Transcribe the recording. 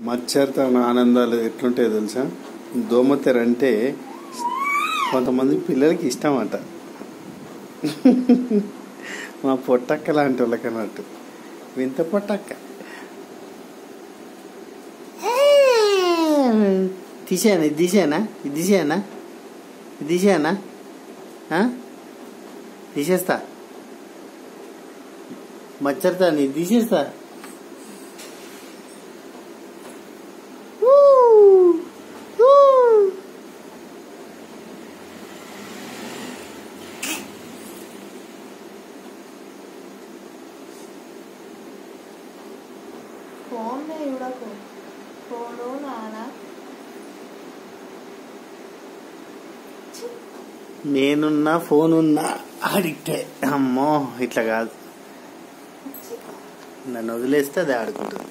మచ్చరితో ఆనందాలు ఎట్లుంటాయో తెలుసా దోమతెర అంటే కొంతమంది పిల్లలకి ఇష్టం అంట మా పొట్టక్క లాంటి వాళ్ళకి అన్నట్టు వింత పొట్టక్క తీసేనా ఇది తీసేనా ఇది తీసేనా ఇది తీసేనా ఆ? తీసేస్తా మచ్చరితా నీ తీసేస్తా ఊ, ఊ. ఫోన్ చూడకు ఫోను నానా నేనున్నా ఫోన్ ఉన్నా అడిక్టే అమ్మో ఇట్లా కాదు నన్ను వదిలేస్తే అది ఆడుకుంటుంది